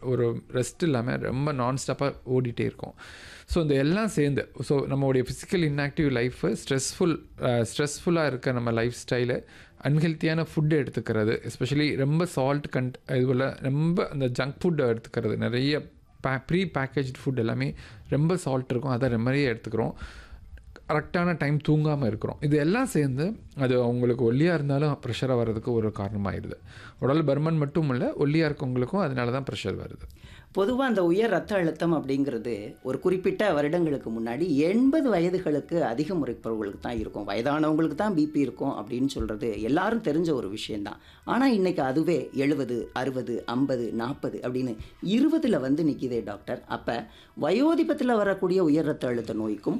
ஒரு ரெஸ்ட் இல்லாமல் ரொம்ப நான் ஸ்டாப்பாக ஓடிட்டே இருக்கும் ஸோ இந்த எல்லாம் சேர்ந்து ஸோ நம்மளுடைய ஃபிசிக்கல் இன்ஆக்டிவ் லைஃபு ஸ்ட்ரெஸ்ஃபுல் ஸ்ட்ரெஸ்ஃபுல்லாக இருக்க நம்ம லைஃப் ஸ்டைலு அன்ஹெல்த்தியான ஃபுட்டு எடுத்துக்கிறது எஸ்பெஷலி ரொம்ப சால்ட் கண்ட் இதுபோல் ரொம்ப அந்த ஜங்க் ஃபுட்டை எடுத்துக்கிறது நிறைய பே ப்ரீ பேக்கேஜ் ஃபுட் எல்லாமே ரொம்ப சால்ட் இருக்கும் அதை நிறைய எடுத்துக்கிறோம் கரெக்டான டைம் தூங்காமல் இருக்கிறோம் இது எல்லாம் சேர்ந்து அது அவங்களுக்கு ஒல்லியாக இருந்தாலும் ப்ரெஷராக வர்றதுக்கு ஒரு காரணமாகிடுது உடல் பருமன் மட்டும் இல்லை ஒல்லியாக இருக்கவங்களுக்கும் அதனால தான் ப்ரெஷர் வருது பொதுவாக அந்த உயர் ரத்த அழுத்தம் அப்படிங்கிறது ஒரு குறிப்பிட்ட வருடங்களுக்கு முன்னாடி எண்பது வயதுகளுக்கு அதிகம் முறைப்பவர்களுக்கு தான் இருக்கும் வயதானவங்களுக்கு தான் பிபி இருக்கும் அப்படின்னு சொல்கிறது எல்லாரும் தெரிஞ்ச ஒரு விஷயந்தான் ஆனால் இன்னைக்கு அதுவே எழுபது அறுபது ஐம்பது நாற்பது அப்படின்னு இருபதில் வந்து நிற்கிதே டாக்டர் அப்போ வயோதிபத்தில் வரக்கூடிய உயர் ரத்த அழுத்த நோய்க்கும்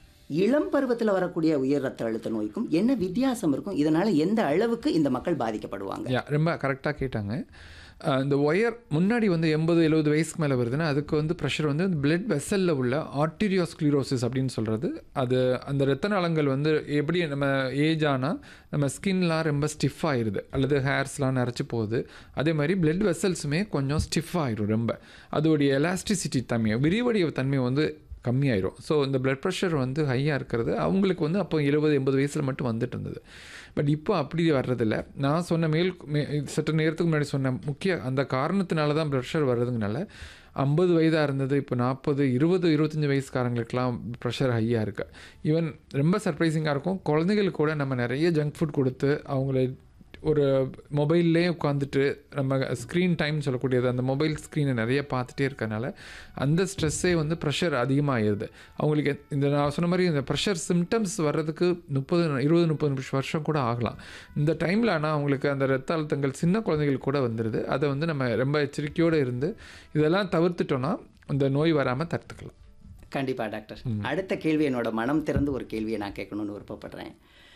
இளம் பருவத்தில் வரக்கூடிய உயர் ரத்த அழுத்த நோய்க்கும் என்ன வித்தியாசம் இருக்கும் இதனால் எந்த அளவுக்கு இந்த மக்கள் பாதிக்கப்படுவாங்க யா ரொம்ப கரெக்டாக கேட்டாங்க அஹ் இந்த ஒயர் முன்னாடி வந்து எண்பது எழுபது வயசுக்கு மேலே வருதுன்னா அதுக்கு வந்து ப்ரெஷர் வந்து பிளட் வெசலில் உள்ள ஆர்டீரியோஸ்க்ளீரோசிஸ் அப்படின்னு சொல்கிறது அது அந்த ரத்த நாளங்கள் வந்து எப்படி நம்ம ஏஜ் ஆனால் நம்ம ஸ்கின்லாம் ரொம்ப ஸ்டிஃப் ஆயிடுது அல்லது ஹேர்ஸ்லாம் நிறச்சி போகுது அதே மாதிரி பிளட் வெசல்ஸுமே கொஞ்சம் ஸ்டிஃப் ஆயிரும் ரொம்ப அதோடைய எலாஸ்டிசிட்டி தன்மை விரிவடைய தன்மை வந்து கம்மியாயிரும் ஸோ இந்த பிளட் ப்ரெஷர் வந்து ஹையாக இருக்கிறது அவங்களுக்கு வந்து அப்போ எழுபது எண்பது வயசில் மட்டும் வந்துட்டு இருந்தது பட் இப்போ அப்படி வர்றதில்ல நான் சொன்ன மேல் மே சற்று நேரத்துக்கு முன்னாடி சொன்ன முக்கிய அந்த காரணத்தினால தான் ப்ரெஷர் வர்றதுனால ஐம்பது வயதாக இருந்தது இப்போ நாற்பது இருபது இருபத்தஞ்சி வயசுக்காரங்களுக்கெல்லாம் ப்ரெஷர் ஹையாக இருக்குது ஈவன் ரொம்ப சர்ப்ரைசிங்காக இருக்கும் குழந்தைகளுக்கு கூட நம்ம நிறைய ஜங்க் ஃபுட் கொடுத்து அவங்கள ஒரு மொபைல்லே உட்காந்துட்டு நம்ம ஸ்க்ரீன் டைம் சொல்லக்கூடியது அந்த மொபைல் ஸ்க்ரீனை நிறைய பார்த்துட்டே இருக்கனால அந்த ஸ்ட்ரெஸ்ஸே வந்து ப்ரெஷர் அதிகமாகிடுது அவங்களுக்கு இந்த நான் சொன்ன மாதிரி இந்த ப்ரெஷர் சிம்டம்ஸ் வர்றதுக்கு முப்பது இருபது முப்பது நிமிஷம் வருஷம் கூட ஆகலாம் இந்த டைமில் ஆனால் அவங்களுக்கு அந்த ரத்த அழுத்தங்கள் சின்ன குழந்தைகள் கூட வந்துடுது அதை வந்து நம்ம ரொம்ப எச்சரிக்கையோடு இருந்து இதெல்லாம் தவிர்த்துட்டோன்னா இந்த நோய் வராமல் தடுத்துக்கலாம் கண்டிப்பா டாக்டர் அடுத்த கேள்வி என்னோட மனம் திறந்து ஒரு கேள்வியை நான் கேட்கணும்னு விருப்பப்படுறேன்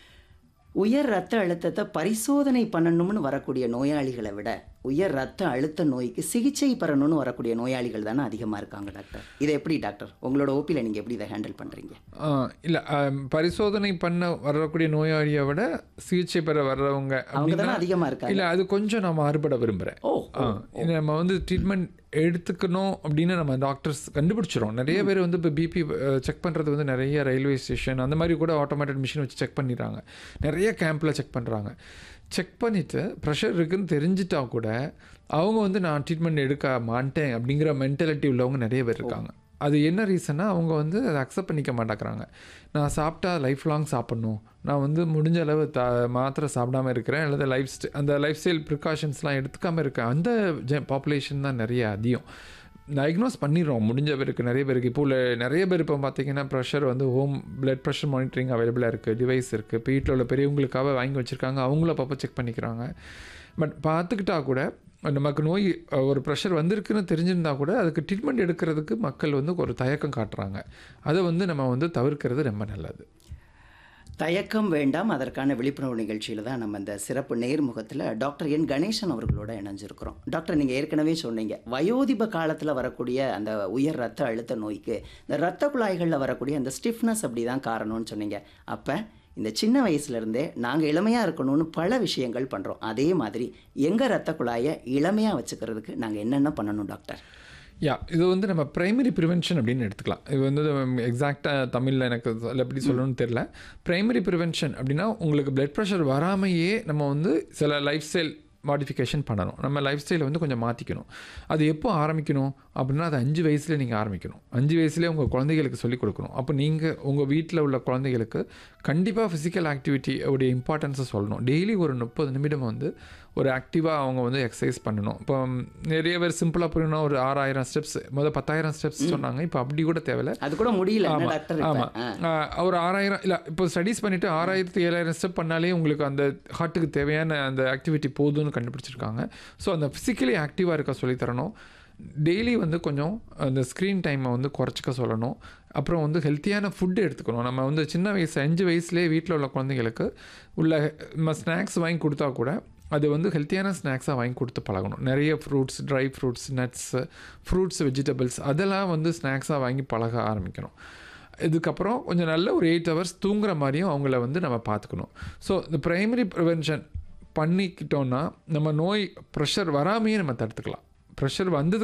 உயர் ரத்த அழுத்தத்தை பரிசோதனை பண்ணணும்னு வரக்கூடிய நோயாளிகளை விட உயர் ரத்த அழுத்த நோய்க்கு சிகிச்சை பெறணும்னு வரக்கூடிய நோயாளிகள் தானே அதிகமாக இருக்காங்க டாக்டர் இது எப்படி டாக்டர் உங்களோட ஓபியில் நீங்கள் எப்படி இதை ஹேண்டில் பண்ணுறீங்க இல்லை பரிசோதனை பண்ண வரக்கூடிய நோயாளியை விட சிகிச்சை பெற வர்றவங்க அவங்க தானே அதிகமாக இருக்காங்க இல்லை அது கொஞ்சம் நான் மாறுபட விரும்புகிறேன் ஓ ஆ இது நம்ம வந்து ட்ரீட்மெண்ட் எடுத்துக்கணும் அப்படின்னு நம்ம டாக்டர்ஸ் கண்டுபிடிச்சிரும் நிறைய பேர் வந்து இப்போ பிபி செக் பண்ணுறது வந்து நிறைய ரயில்வே ஸ்டேஷன் அந்த மாதிரி கூட ஆட்டோமேட்டட் மிஷின் வச்சு செக் பண்ணிடுறாங்க நிறைய கேம்பில் செக் பண்ணுறாங்க செக் பண்ணிவிட்டு ப்ரெஷர் இருக்குன்னு தெரிஞ்சிட்டா கூட அவங்க வந்து நான் ட்ரீட்மெண்ட் எடுக்க மாட்டேன் அப்படிங்கிற மென்டாலிட்டி உள்ளவங்க நிறைய பேர் இருக்காங்க அது என்ன ரீசன்னா அவங்க வந்து அதை அக்செப்ட் பண்ணிக்க மாட்டேங்கிறாங்க நான் சாப்பிட்டா லைஃப் லாங் சாப்பிட்ணும் நான் வந்து முடிஞ்ச அளவு த மாத்திரை சாப்பிடாம இருக்கிறேன் அல்லது லைஃப் ஸ்டை அந்த லைஃப் ஸ்டைல் ப்ரிகாஷன்ஸ்லாம் எடுத்துக்காமல் இருக்கேன் அந்த ஜெ பாப்புலேஷன் தான் நிறைய அதிகம் டயக்னோஸ் பண்ணிடுறோம் முடிஞ்ச பேருக்கு நிறைய பேருக்கு இப்போ உள்ள நிறைய பேர் இப்போ பார்த்தீங்கன்னா ப்ரெஷர் வந்து ஹோம் பிளட் ப்ரெஷர் மானிட்டரிங் அவைலபிளாக இருக்குது டிவைஸ் இருக்குது இப்போ வீட்டில் உள்ள பெரியவங்களுக்காக வாங்கி வச்சுருக்காங்க அவங்கள அப்பப்போ செக் பண்ணிக்கிறாங்க பட் பார்த்துக்கிட்டா கூட நமக்கு நோய் ஒரு ப்ரெஷர் வந்திருக்குன்னு தெரிஞ்சிருந்தா கூட அதுக்கு ட்ரீட்மெண்ட் எடுக்கிறதுக்கு மக்கள் வந்து ஒரு தயக்கம் காட்டுறாங்க அதை வந்து நம்ம வந்து தவிர்க்கிறது ரொம்ப நல்லது தயக்கம் வேண்டாம் அதற்கான விழிப்புணர்வு நிகழ்ச்சியில் தான் நம்ம இந்த சிறப்பு நேர்முகத்தில் டாக்டர் என் கணேசன் அவர்களோட இணைஞ்சிருக்கிறோம் டாக்டர் நீங்கள் ஏற்கனவே சொன்னீங்க வயோதிப காலத்தில் வரக்கூடிய அந்த உயர் ரத்த அழுத்த நோய்க்கு இந்த ரத்த குழாய்களில் வரக்கூடிய அந்த ஸ்டிஃப்னஸ் அப்படி தான் காரணம்னு சொன்னீங்க அப்போ இந்த சின்ன வயசுலேருந்தே நாங்கள் இளமையாக இருக்கணும்னு பல விஷயங்கள் பண்ணுறோம் அதே மாதிரி எங்கள் ரத்த குழாயை இளமையாக வச்சுக்கிறதுக்கு நாங்கள் என்னென்ன பண்ணணும் டாக்டர் யா இது வந்து நம்ம ப்ரைமரி ப்ரிவென்ஷன் அப்படின்னு எடுத்துக்கலாம் இது வந்து எக்ஸாக்டாக தமிழில் எனக்கு சொல்ல எப்படி சொல்லணும்னு தெரில ப்ரைமரி ப்ரிவென்ஷன் அப்படின்னா உங்களுக்கு பிளட் ப்ரெஷர் வராமையே நம்ம வந்து சில லைஃப் ஸ்டைல் மாடிஃபிகேஷன் பண்ணணும் நம்ம லைஃப் ஸ்டைலை வந்து கொஞ்சம் மாற்றிக்கணும் அது எப்போ ஆரம்பிக்கணும் அப்படின்னா அது அஞ்சு வயசுல நீங்கள் ஆரம்பிக்கணும் அஞ்சு வயசுலேயே உங்கள் குழந்தைகளுக்கு சொல்லிக் கொடுக்கணும் அப்போ நீங்கள் உங்கள் வீட்டில் உள்ள குழந்தைகளுக்கு கண்டிப்பாக ஃபிசிக்கல் ஆக்டிவிட்டி உடைய இம்பார்ட்டன்ஸை சொல்லணும் டெய்லி ஒரு முப்பது நிமிடம் வந்து ஒரு ஆக்டிவாக அவங்க வந்து எக்ஸசைஸ் பண்ணணும் இப்போ நிறைய பேர் சிம்பிளாக புரியணும் ஒரு ஆறாயிரம் ஸ்டெப்ஸ் முதல் பத்தாயிரம் ஸ்டெப்ஸ் சொன்னாங்க இப்போ அப்படி கூட தேவையில்ல அது கூட முடியல என்ன டாக்டர் இப்ப? ஆமாம் ஆ. ஒரு ஆறாயிரம் இல்லை இப்போ ஸ்டடீஸ் பண்ணிவிட்டு ஆறாயிரத்து ஏழாயிரம் ஸ்டெப் பண்ணாலே உங்களுக்கு அந்த ஹார்ட்டுக்கு தேவையான அந்த ஆக்டிவிட்டி போதும்னு கண்டுபிடிச்சிருக்காங்க ஸோ அந்த ஃபிசிக்கலி ஆக்டிவாக இருக்க சொல்லித் தரணும் டெய்லி வந்து கொஞ்சம் அந்த ஸ்க்ரீன் டைமை வந்து குறைச்சிக்க சொல்லணும் அப்புறம் வந்து ஹெல்த்தியான ஃபுட்டு எடுத்துக்கணும் நம்ம வந்து சின்ன வயசு அஞ்சு வயசுலேயே வீட்டில் உள்ள குழந்தைங்களுக்கு உள்ள நம்ம ஸ்நாக்ஸ் வாங்கி கொடுத்தா கூட அது வந்து ஹெல்த்தியான ஸ்நாக்ஸாக வாங்கி கொடுத்து பழகணும் நிறைய fruits dry fruits nuts fruits vegetables அதெல்லாம் வந்து ஸ்நாக்ஸாக வாங்கி பழக ஆரம்பிக்கணும் இதுக்கப்புறம் கொஞ்சம் நல்ல ஒரு எயிட் ஹவர்ஸ் தூங்குற மாதிரியும் அவங்கள வந்து நம்ம பார்த்துக்கணும் ஸோ இந்த ப்ரைமரி ப்ரிவென்ஷன் பண்ணிக்கிட்டோன்னா நம்ம நோய் ப்ரெஷர் வராமையே நம்ம தடுத்துக்கலாம் ப்ரெஷர் வந்தது